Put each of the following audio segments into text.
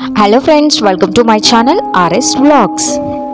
hello friends welcome to my channel RS vlogs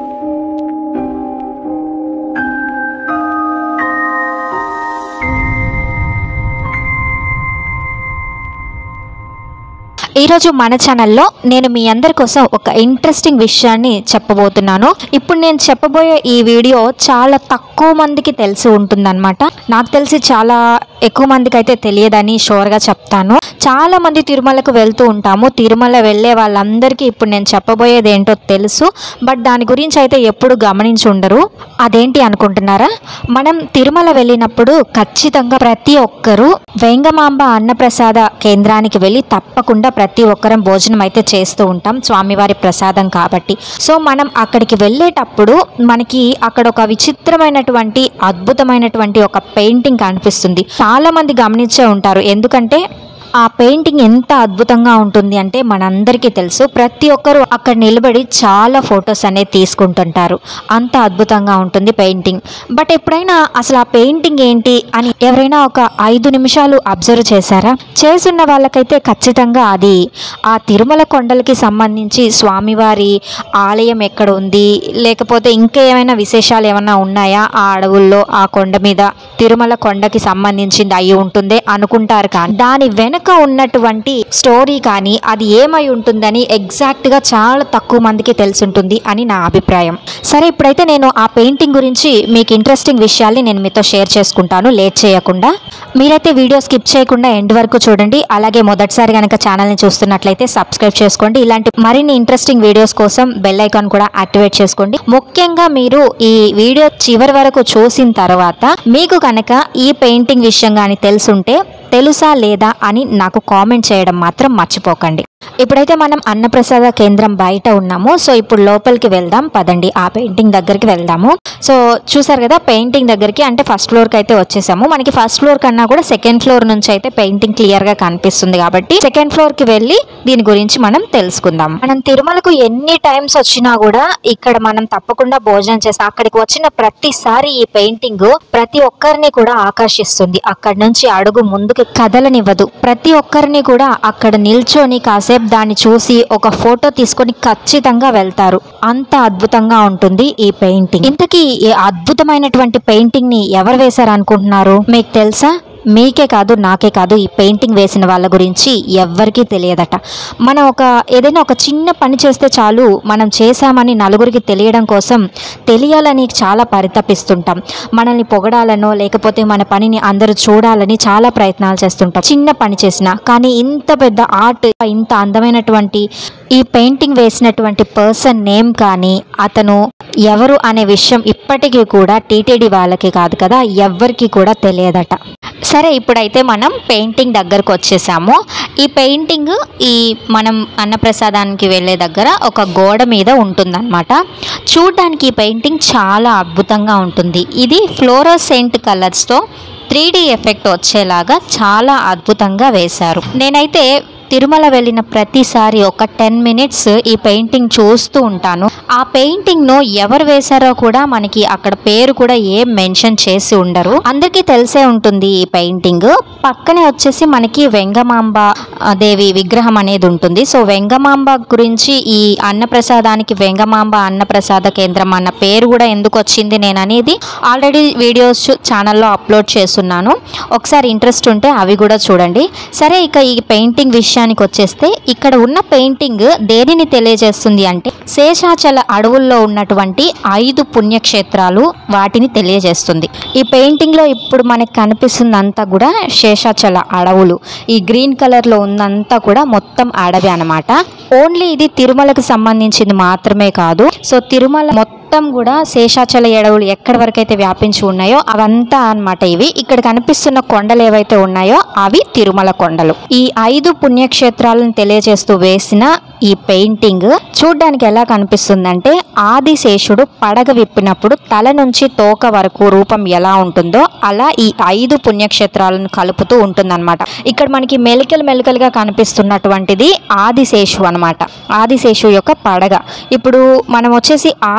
ఈరోజు మన ఛానల్లో నేను మీ అందరి కోసం ఒక ఇంట్రెస్టింగ్ విషయాన్ని చెప్పబోతున్నాను ఇప్పుడు నేను చెప్పబోయే ఈ వీడియో చాలా తక్కువ మందికి తెలిసి ఉంటుందన్నమాట నాకు తెలిసి చాలా ఎక్కువ మందికి అయితే తెలియదని షోర్గా చెప్తాను చాలా మంది తిరుమలకు వెళ్తూ ఉంటాము తిరుమల వెళ్ళే వాళ్ళందరికీ ఇప్పుడు నేను చెప్పబోయేది ఏంటో తెలుసు బట్ దాని గురించి అయితే ఎప్పుడు గమనించి ఉండరు అదేంటి అనుకుంటున్నారా మనం తిరుమల వెళ్ళినప్పుడు ఖచ్చితంగా ప్రతి ఒక్కరూ వెంగమాంబ అన్నప్రసాద కేంద్రానికి వెళ్ళి తప్పకుండా ప్రతి ఒక్కరం భోజనం అయితే చేస్తూ ఉంటాం స్వామివారి ప్రసాదం కాబట్టి సో మనం అక్కడికి వెళ్ళేటప్పుడు మనకి అక్కడ ఒక విచిత్రమైనటువంటి అద్భుతమైనటువంటి ఒక పెయింటింగ్ కనిపిస్తుంది చాలా మంది గమనించే ఉంటారు ఎందుకంటే ఆ పెయింటింగ్ ఎంత అద్భుతంగా ఉంటుంది అంటే మనందరికీ తెలుసు ప్రతి ఒక్కరు అక్కడ నిలబడి చాలా ఫొటోస్ అనేది తీసుకుంటుంటారు అంత అద్భుతంగా ఉంటుంది పెయింటింగ్ బట్ ఎప్పుడైనా అసలు ఆ పెయింటింగ్ ఏంటి అని ఎవరైనా ఒక ఐదు నిమిషాలు అబ్జర్వ్ చేశారా చేసున్న వాళ్ళకైతే ఖచ్చితంగా అది ఆ తిరుమల కొండలకి సంబంధించి స్వామివారి ఆలయం ఎక్కడ ఉంది లేకపోతే ఇంకా ఏమైనా విశేషాలు ఏమైనా ఉన్నాయా ఆ అడవుల్లో ఆ కొండ మీద తిరుమల కొండకి సంబంధించింది అయి ఉంటుంది అనుకుంటారు కానీ దాని వెనక ఉన్నటువంటి స్టోరీ కానీ అది ఏమై ఉంటుందని ఎగ్జాక్ట్ గా చాలా తక్కువ మందికి తెలుసుంటుంది అని నా అభిప్రాయం సరే ఇప్పుడైతే నేను ఆ పెయింటింగ్ గురించి మీకు ఇంట్రెస్టింగ్ విషయాల్ని నేను మీతో షేర్ చేసుకుంటాను లేట్ చేయకుండా మీరైతే వీడియో స్కిప్ చేయకుండా ఎండ్ వరకు చూడండి అలాగే మొదటిసారి కనుక ఛానల్ని చూస్తున్నట్లయితే సబ్స్క్రైబ్ చేసుకోండి ఇలాంటి మరిన్ని ఇంట్రెస్టింగ్ వీడియోస్ కోసం బెల్ ఐకాన్ కూడా యాక్టివేట్ చేసుకోండి ముఖ్యంగా మీరు ఈ వీడియో చివరి వరకు చూసిన తర్వాత మీకు కనుక ఈ పెయింటింగ్ విషయం కానీ తెలుసుంటే తెలుసా లేదా అని నాకు కామెంట్ చేయడం మాత్రం మర్చిపోకండి ఇప్పుడైతే మనం అన్నప్రసాద కేంద్రం బయట ఉన్నాము సో ఇప్పుడు లోపలికి వెళ్దాం పదండి ఆ పెయింటింగ్ దగ్గరికి వెళ్దాము సో చూసారు కదా పెయింటింగ్ దగ్గరికి అంటే ఫస్ట్ ఫ్లోర్కి అయితే వచ్చేసాము మనకి ఫస్ట్ ఫ్లోర్ కన్నా కూడా సెకండ్ ఫ్లోర్ నుంచి అయితే పెయింటింగ్ క్లియర్గా కనిపిస్తుంది కాబట్టి సెకండ్ ఫ్లోర్కి వెళ్ళి దీని గురించి మనం తెలుసుకుందాం మనం తిరుమలకు ఎన్ని టైమ్స్ వచ్చినా కూడా ఇక్కడ మనం తప్పకుండా భోజనం చేస్తాం అక్కడికి వచ్చిన ప్రతిసారి ఈ పెయింటింగ్ ప్రతి ఒక్కరిని కూడా ఆకర్షిస్తుంది అక్కడ నుంచి అడుగు ముందుకు కదలనివ్వదు ప్రతి ఒక్కరిని కూడా అక్కడ నిల్చొని కాసేపు దాన్ని చూసి ఒక ఫోటో తీసుకొని ఖచ్చితంగా వెళ్తారు అంత అద్భుతంగా ఉంటుంది ఈ పెయింటింగ్ ఇంతకీ ఈ అద్భుతమైనటువంటి పెయింటింగ్ ని ఎవరు వేశారు అనుకుంటున్నారు మీకు తెలుసా మీకే కాదు నాకే కాదు ఈ పెయింటింగ్ వేసిన వాళ్ళ గురించి ఎవ్వరికీ తెలియదట మనం ఒక ఏదైనా ఒక చిన్న పని చేస్తే చాలు మనం చేశామని నలుగురికి తెలియడం కోసం తెలియాలని చాలా పరితపిస్తుంటాం మనల్ని పొగడాలనో లేకపోతే మన పనిని అందరూ చూడాలని చాలా ప్రయత్నాలు చేస్తుంటాం చిన్న పని చేసినా కానీ ఇంత పెద్ద ఆర్ట్ ఇంత అందమైనటువంటి ఈ పెయింటింగ్ వేసినటువంటి పర్సన్ నేమ్ కానీ అతను ఎవరు అనే విషయం ఇప్పటికీ కూడా టీటీడీ వాళ్ళకి కాదు కదా ఎవ్వరికి కూడా తెలియదట సరే ఇప్పుడైతే మనం పెయింటింగ్ దగ్గరకు వచ్చేసాము ఈ పెయింటింగ్ ఈ మనం అన్నప్రసాదానికి వెళ్ళే దగ్గర ఒక గోడ మీద ఉంటుందన్నమాట చూడ్డానికి ఈ పెయింటింగ్ చాలా అద్భుతంగా ఉంటుంది ఇది ఫ్లోరోసెంట్ కలర్స్తో త్రీ ఎఫెక్ట్ వచ్చేలాగా చాలా అద్భుతంగా వేశారు నేనైతే తిరుమల వెళ్ళిన ప్రతిసారి ఒక టెన్ మినిట్స్ ఈ పెయింటింగ్ చూస్తూ ఉంటాను ఆ పెయింటింగ్ ను ఎవరు వేశారో కూడా మనకి అక్కడ పేరు కూడా ఏం మెన్షన్ చేసి ఉండరు అందరికీ తెలిసే ఉంటుంది ఈ పెయింటింగ్ పక్కనే వచ్చేసి మనకి వెంగమాంబ ఆ, దేవి విగ్రహం అనేది ఉంటుంది సో వెంగమాంబ గురించి ఈ అన్నప్రసాదానికి వెంగమాంబ అన్నప్రసాద కేంద్రం అన్న పేరు కూడా ఎందుకు వచ్చింది నేను అనేది ఆల్రెడీ వీడియోస్ ఛానల్లో అప్లోడ్ చేస్తున్నాను ఒకసారి ఇంట్రెస్ట్ ఉంటే అవి కూడా చూడండి సరే ఇక ఈ పెయింటింగ్ విషయానికి వచ్చేస్తే ఇక్కడ ఉన్న పెయింటింగ్ దేనిని తెలియజేస్తుంది అంటే శేషాచల అడవుల్లో ఉన్నటువంటి ఐదు పుణ్యక్షేత్రాలు వాటిని తెలియజేస్తుంది ఈ పెయింటింగ్ లో ఇప్పుడు మనకి కనిపిస్తుంది అంతా కూడా శేషాచల అడవులు ఈ గ్రీన్ కలర్ లో ఉందంతా కూడా మొత్తం అడవి అన్నమాట ఓన్లీ ఇది తిరుమలకు సంబంధించింది మాత్రమే కాదు సో తిరుమల మొత్తం కూడా శేషాచల అడవులు ఎక్కడి వరకు అయితే వ్యాపించి ఉన్నాయో అవంతా అన్నమాట ఇవి ఇక్కడ కనిపిస్తున్న కొండలు ఏవైతే ఉన్నాయో అవి తిరుమల కొండలు ఈ ఐదు పుణ్యక్షేత్రాలను తెలియజేస్తూ వేసిన ఈ పెయింటింగ్ చూడ్డానికి ఎలా కనిపిస్తుందంటే ఆదిశేషుడు పడగ విప్పినప్పుడు తల నుంచి తోక వరకు రూపం ఎలా ఉంటుందో అలా ఈ ఐదు పుణ్యక్షేత్రాలను కలుపుతూ ఉంటుందన్నమాట ఇక్కడ మనకి మెలికలు మెలికలుగా కనిపిస్తున్నటువంటిది ఆదిశేషు అన్నమాట ఆదిశేషు యొక్క పడగ ఇప్పుడు మనం వచ్చేసి ఆదిశేషు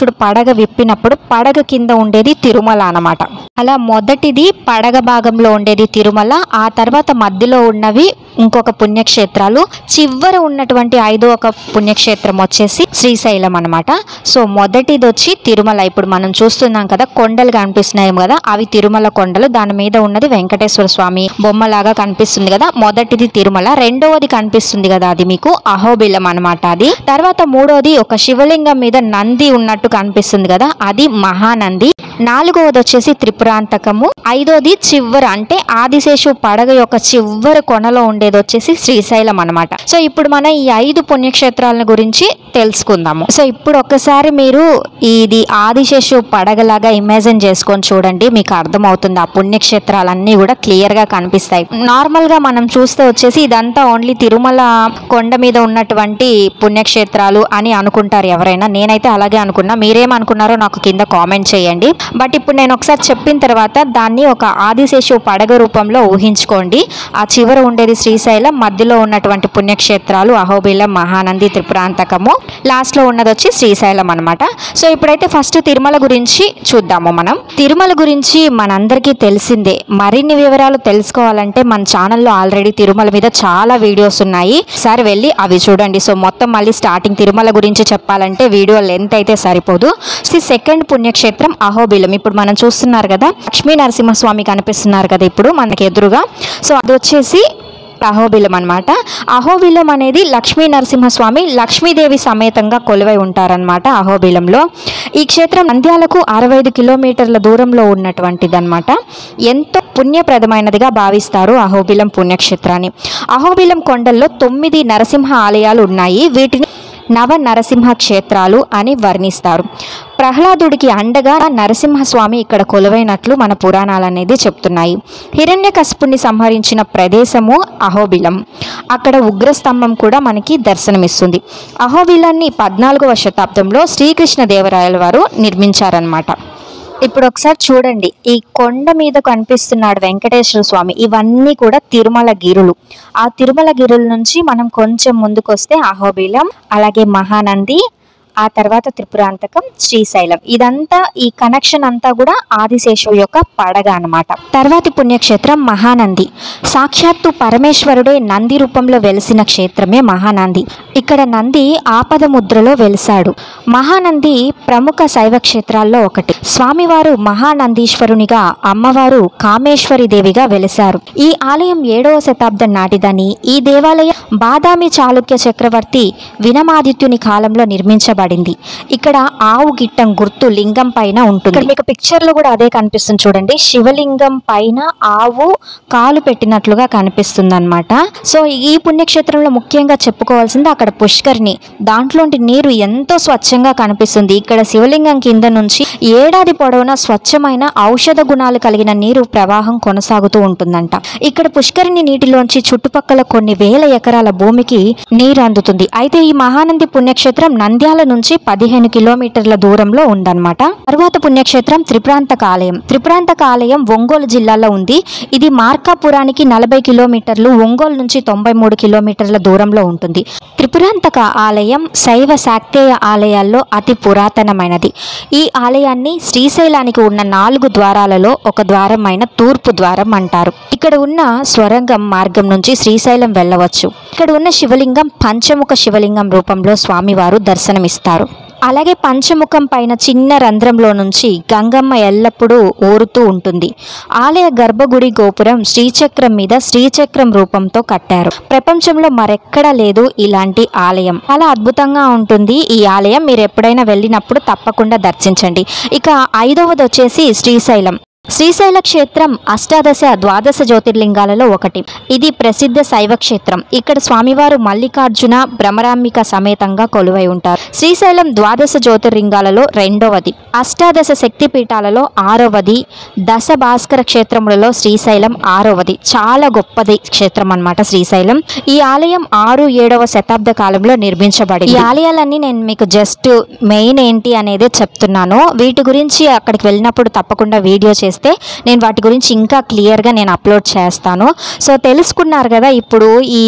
ఆదిశేషుడు పడగ విప్పినప్పుడు పడగ కింద ఉండేది తిరుమల అన్నమాట అలా మొదటిది పడగ భాగంలో ఉండేది తిరుమల ఆ తర్వాత మధ్యలో ఉన్నవి ఇంకొక పుణ్యక్షేత్రాలు చివర ఉన్నటువంటి ఐదో ఒక పుణ్యక్షేత్రం వచ్చేసి శ్రీశైలం అన్నమాట సో మొదటిది వచ్చి తిరుమల ఇప్పుడు మనం చూస్తున్నాం కదా కొండలు కనిపిస్తున్నాయి కదా అవి తిరుమల కొండలు దాని మీద ఉన్నది వెంకటేశ్వర స్వామి బొమ్మలాగా కనిపిస్తుంది కదా మొదటిది తిరుమల రెండవది కనిపిస్తుంది కదా అది మీకు అహోబిలం అన్నమాట అది తర్వాత మూడోది ఒక శివలింగం మీద నంది ఉన్నట్టు కనిపిస్తుంది కదా అది మహానంది నాలుగవది వచ్చేసి త్రిపురాంతకము ఐదోది చివర అంటే ఆదిశేషు పడగ యొక్క చివరి కొనలో ఉండేది వచ్చేసి శ్రీశైలం అన్నమాట సో ఇప్పుడు మనం ఈ ఐదు పుణ్యక్షేత్రాల గురించి తెలుసుకుందాము సో ఇప్పుడు ఒక్కసారి మీరు ఇది ఆదిశేషు పడగలాగా ఇమాజిన్ చేసుకొని చూడండి మీకు అర్థమవుతుంది ఆ పుణ్యక్షేత్రాలన్నీ కూడా క్లియర్ గా కనిపిస్తాయి నార్మల్ గా మనం చూస్తే వచ్చేసి ఇదంతా ఓన్లీ తిరుమల కొండ మీద ఉన్నటువంటి పుణ్యక్షేత్రాలు అని అనుకుంటారు ఎవరైనా నేనైతే అలాగే అనుకున్నా మీరేమనుకున్నారో నాకు కింద కామెంట్ చేయండి బట్ ఇప్పుడు నేను ఒకసారి చెప్పిన తర్వాత దాన్ని ఒక ఆదిశేషు పడగ రూపంలో ఊహించుకోండి ఆ చివర ఉండేది శ్రీశైలం మధ్యలో ఉన్నటువంటి పుణ్యక్షేత్రాలు అహోబిలం మహానంది త్రిపురాంతకము లాస్ట్ లో ఉన్నది వచ్చి శ్రీశైలం అన్నమాట సో ఇప్పుడైతే ఫస్ట్ తిరుమల గురించి చూద్దాము మనం తిరుమల గురించి మనందరికీ తెలిసిందే మరిన్ని వివరాలు తెలుసుకోవాలంటే మన ఛానల్లో ఆల్రెడీ తిరుమల మీద చాలా వీడియోస్ ఉన్నాయి సరే వెళ్ళి అవి చూడండి సో మొత్తం మళ్ళీ స్టార్టింగ్ తిరుమల గురించి చెప్పాలంటే వీడియో లెంత్ అయితే సరిపోదు సో సెకండ్ పుణ్యక్షేత్రం అహోబిలం ఇప్పుడు మనం చూస్తున్నారు కదా లక్ష్మీ నరసింహస్వామి కనిపిస్తున్నారు కదా ఇప్పుడు మనకి ఎదురుగా సో అది వచ్చేసి అహోబిలం అనమాట అహోబిలం అనేది లక్ష్మీ నరసింహస్వామి లక్ష్మీదేవి సమేతంగా కొలువై ఉంటారనమాట అహోబిలంలో ఈ క్షేత్రం నంద్యాలకు అరవై ఐదు కిలోమీటర్ల దూరంలో ఉన్నటువంటిది అనమాట ఎంతో పుణ్యప్రదమైనదిగా భావిస్తారు అహోబిలం పుణ్యక్షేత్రాన్ని అహోబిలం కొండల్లో తొమ్మిది నరసింహ ఆలయాలు ఉన్నాయి వీటిని నవ నరసింహ క్షేత్రాలు అని వర్ణిస్తారు ప్రహ్లాదుడికి అండగా నరసింహస్వామి ఇక్కడ కొలువైనట్లు మన పురాణాలు అనేది చెప్తున్నాయి హిరణ్యకశిపుణ్ణి సంహరించిన ప్రదేశము అహోబిలం అక్కడ ఉగ్రస్తంభం కూడా మనకి దర్శనమిస్తుంది అహోబిలాన్ని పద్నాలుగవ శతాబ్దంలో శ్రీకృష్ణ దేవరాయల వారు నిర్మించారనమాట ఇప్పుడు ఒకసారి చూడండి ఈ కొండ మీద కనిపిస్తున్నాడు వెంకటేశ్వర స్వామి ఇవన్నీ కూడా తిరుమల గిరులు ఆ తిరుమల గిరుల నుంచి మనం కొంచెం ముందుకొస్తే అహోబిలం అలాగే మహానంది ఆ తర్వాత త్రిపురాంతకం శ్రీశైలం ఇదంతా ఈ కనెక్షన్ అంతా కూడా ఆదిశేషువు యొక్క పడగ అన్నమాట తర్వాతి పుణ్యక్షేత్రం మహానంది సాక్షాత్తు పరమేశ్వరుడే నంది రూపంలో వెలిసిన క్షేత్రమే మహానంది ఇక్కడ నంది ఆపద ముద్రలో వెలిశాడు మహానంది ప్రముఖ శైవ క్షేత్రాల్లో ఒకటి స్వామివారు మహానందీశ్వరునిగా అమ్మవారు కామేశ్వరి దేవిగా వెలిశారు ఈ ఆలయం ఏడవ శతాబ్దం నాటిదని ఈ దేవాలయం బాదామి చాళుక్య చక్రవర్తి వినమాదిత్యుని కాలంలో నిర్మించబడింది ఇక్కడ ఆవు గిట్టం గుర్తు లింగం పైన ఉంటుంది ఇక్కడ మీకు పిక్చర్ లో కూడా అదే కనిపిస్తుంది చూడండి శివలింగం పైన ఆవు కాలు పెట్టినట్లుగా కనిపిస్తుంది అనమాట సో ఈ పుణ్యక్షేత్రంలో ముఖ్యంగా చెప్పుకోవాల్సింది అక్కడ పుష్కరిణి దాంట్లోంటి నీరు ఎంతో స్వచ్ఛంగా కనిపిస్తుంది ఇక్కడ శివలింగం కింద నుంచి ఏడాది పొడవునా స్వచ్ఛమైన ఔషధ గుణాలు కలిగిన నీరు ప్రవాహం కొనసాగుతూ ఉంటుందంట ఇక్కడ పుష్కరిణి నీటిలోంచి చుట్టుపక్కల కొన్ని వేల ఎకరాల భూమికి నీరు అందుతుంది అయితే ఈ మహానంది పుణ్యక్షేత్రం నంద్యాల నుంచి పదిహేను కిలోమీటర్ల దూరంలో ఉందన్నమాట తరువాత పుణ్యక్షేత్రం త్రిపురాంతక ఆలయం త్రిపురాంతక ఆలయం ఒంగోలు జిల్లాలో ఉంది ఇది మార్కాపురానికి నలభై కిలోమీటర్లు ఒంగోలు నుంచి తొంభై మూడు కిలోమీటర్ల దూరంలో ఉంటుంది త్రిపురాంతక ఆలయం శైవ శాక్తేయ ఆలయాల్లో అతి పురాతనమైనది ఈ ఆలయాన్ని శ్రీశైలానికి ఉన్న నాలుగు ద్వారాలలో ఒక ద్వారమైన తూర్పు ద్వారం అంటారు ఇక్కడ ఉన్న స్వరంగం మార్గం నుంచి శ్రీశైలం వెళ్ళవచ్చు ఇక్కడ ఉన్న శివలింగం పంచముఖ శివలింగం రూపంలో స్వామివారు దర్శనమిస్తారు అలాగే పంచముఖం పైన చిన్న రంధ్రంలో నుంచి గంగమ్మ ఎల్లప్పుడూ ఊరుతూ ఉంటుంది ఆలయ గర్భగుడి గోపురం శ్రీచక్రం మీద శ్రీచక్రం రూపంతో కట్టారు ప్రపంచంలో మరెక్కడా లేదు ఇలాంటి ఆలయం చాలా అద్భుతంగా ఉంటుంది ఈ ఆలయం మీరు ఎప్పుడైనా వెళ్ళినప్పుడు తప్పకుండా దర్శించండి ఇక ఐదవది వచ్చేసి శ్రీశైలం శ్రీశైల క్షేత్రం అష్టాదశ ద్వాదశ జ్యోతిర్లింగాలలో ఒకటి ఇది ప్రసిద్ధ శైవ క్షేత్రం ఇక్కడ స్వామివారు మల్లికార్జున భ్రమరాంబిక సమేతంగా కొలువై ఉంటారు శ్రీశైలం ద్వాదశ జ్యోతిర్లింగాలలో రెండవది అష్టాదశ శక్తి పీఠాలలో ఆరవది దశ భాస్కర క్షేత్రములలో శ్రీశైలం ఆరవది చాలా గొప్పది క్షేత్రం అన్నమాట శ్రీశైలం ఈ ఆలయం ఆరు ఏడవ శతాబ్ద కాలంలో నిర్మించబడింది ఈ ఆలయాలన్నీ నేను మీకు జస్ట్ మెయిన్ ఏంటి అనేది చెప్తున్నాను వీటి గురించి అక్కడికి వెళ్ళినప్పుడు తప్పకుండా వీడియో చేస్తే నేను వాటి గురించి ఇంకా క్లియర్గా నేను అప్లోడ్ చేస్తాను సో తెలుసుకున్నారు కదా ఇప్పుడు ఈ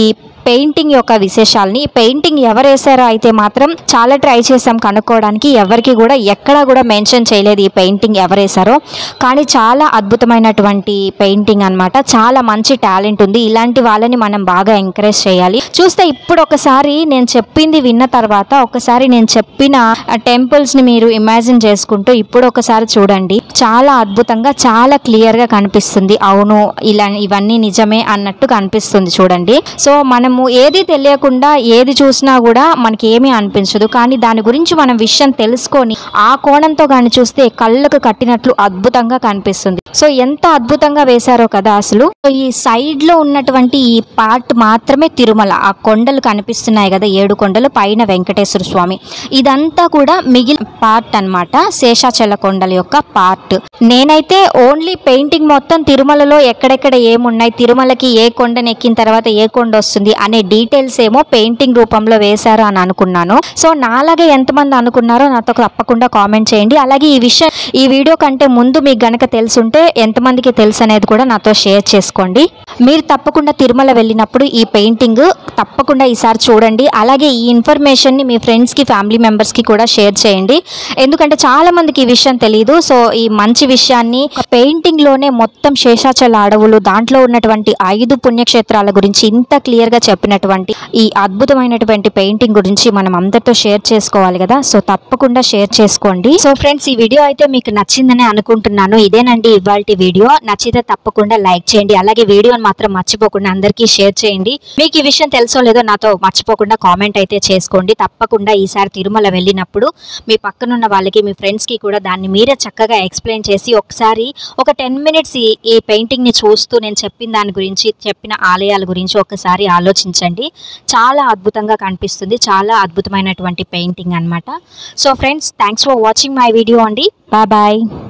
పెయింటింగ్ యొక్క విశేషాలని ఈ పెయింటింగ్ ఎవరు వేసారో అయితే మాత్రం చాలా ట్రై చేసాం కనుక్కోవడానికి ఎవరికి కూడా ఎక్కడా కూడా మెన్షన్ చేయలేదు ఈ పెయింటింగ్ ఎవరు వేసారో కానీ చాలా అద్భుతమైనటువంటి పెయింటింగ్ అన్నమాట చాలా మంచి టాలెంట్ ఉంది ఇలాంటి వాళ్ళని మనం బాగా ఎంకరేజ్ చేయాలి చూస్తే ఇప్పుడు ఒకసారి నేను చెప్పింది విన్న తర్వాత ఒకసారి నేను చెప్పిన టెంపుల్స్ ని మీరు ఇమాజిన్ చేసుకుంటూ ఇప్పుడు ఒకసారి చూడండి చాలా అద్భుతంగా చాలా క్లియర్ గా కనిపిస్తుంది అవును ఇలా ఇవన్నీ నిజమే అన్నట్టు కనిపిస్తుంది చూడండి సో మనము ఏది తెలియకుండా ఏది చూసినా కూడా మనకి ఏమీ అనిపించదు కానీ దాని గురించి మనం విషయం తెలుసుకొని ఆ కోణంతో కానీ చూస్తే కళ్ళకు కట్టినట్లు అద్భుతంగా కనిపిస్తుంది సో ఎంత అద్భుతంగా వేశారో కదా అసలు సో ఈ సైడ్ లో ఉన్నటువంటి ఈ పార్ట్ మాత్రమే తిరుమల ఆ కొండలు కనిపిస్తున్నాయి కదా ఏడు కొండలు పైన వెంకటేశ్వర స్వామి ఇదంతా కూడా మిగిలిన పార్ట్ అన్నమాట శేషాచల కొండల యొక్క పార్ట్ నేనైతే ఓన్లీ పెయింటింగ్ మొత్తం తిరుమలలో ఎక్కడెక్కడ ఏమున్నాయి తిరుమలకి ఏ కొండను ఎక్కిన తర్వాత ఏ కొండ వస్తుంది అనే డీటెయిల్స్ ఏమో పెయింటింగ్ రూపంలో వేశారు అని అనుకున్నాను సో నాలాగే ఎంతమంది అనుకున్నారో నాతో తప్పకుండా కామెంట్ చేయండి అలాగే ఈ విషయం ఈ వీడియో కంటే ముందు మీకు గనక తెలుసుంటే ఎంతమందికి తెలుసు అనేది కూడా నాతో షేర్ చేసుకోండి మీరు తప్పకుండా తిరుమల వెళ్ళినప్పుడు ఈ పెయింటింగ్ తప్పకుండా ఈసారి చూడండి అలాగే ఈ ఇన్ఫర్మేషన్ని మీ ఫ్రెండ్స్కి ఫ్యామిలీ మెంబర్స్కి కూడా షేర్ చేయండి ఎందుకంటే చాలా మందికి ఈ విషయం తెలియదు సో ఈ మంచి విషయాన్ని పెయింటింగ్లోనే మొత్తం శేషాచల అడవులు దాంట్లో ఉన్నటువంటి ఐదు పుణ్యక్షేత్రాల గురించి ఇంత క్లియర్గా చెప్పినటువంటి ఈ అద్భుతమైనటువంటి పెయింటింగ్ గురించి మనం అందరితో షేర్ చేసుకోవాలి కదా సో తప్పకుండా షేర్ చేసుకోండి సో ఫ్రెండ్స్ ఈ వీడియో అయితే మీకు నచ్చిందని అనుకుంటున్నాను ఇదేనండి ఇవాళ వీడియో నచ్చితే తప్పకుండా లైక్ చేయండి అలాగే వీడియోని మాత్రం మర్చిపోకుండా అందరికీ షేర్ చేయండి మీకు ఈ విషయం తెలుసో లేదో నాతో మర్చిపోకుండా కామెంట్ అయితే చేసుకోండి తప్పకుండా ఈసారి తిరుమల వెళ్ళినప్పుడు మీ పక్కనున్న వాళ్ళకి మీ ఫ్రెండ్స్కి కూడా దాన్ని మీరే చక్కగా ఎక్స్ప్లెయిన్ చేసి ఒకసారి ఒక టెన్ మినిట్స్ ఈ ఈ పెయింటింగ్ని చూస్తూ నేను చెప్పిన దాని గురించి చెప్పిన ఆలయాల గురించి ఒకసారి ఆలోచించండి చాలా అద్భుతంగా కనిపిస్తుంది చాలా అద్భుతమైనటువంటి పెయింటింగ్ అన్నమాట so friends thanks for watching my video అండి బాయ్ బాయ్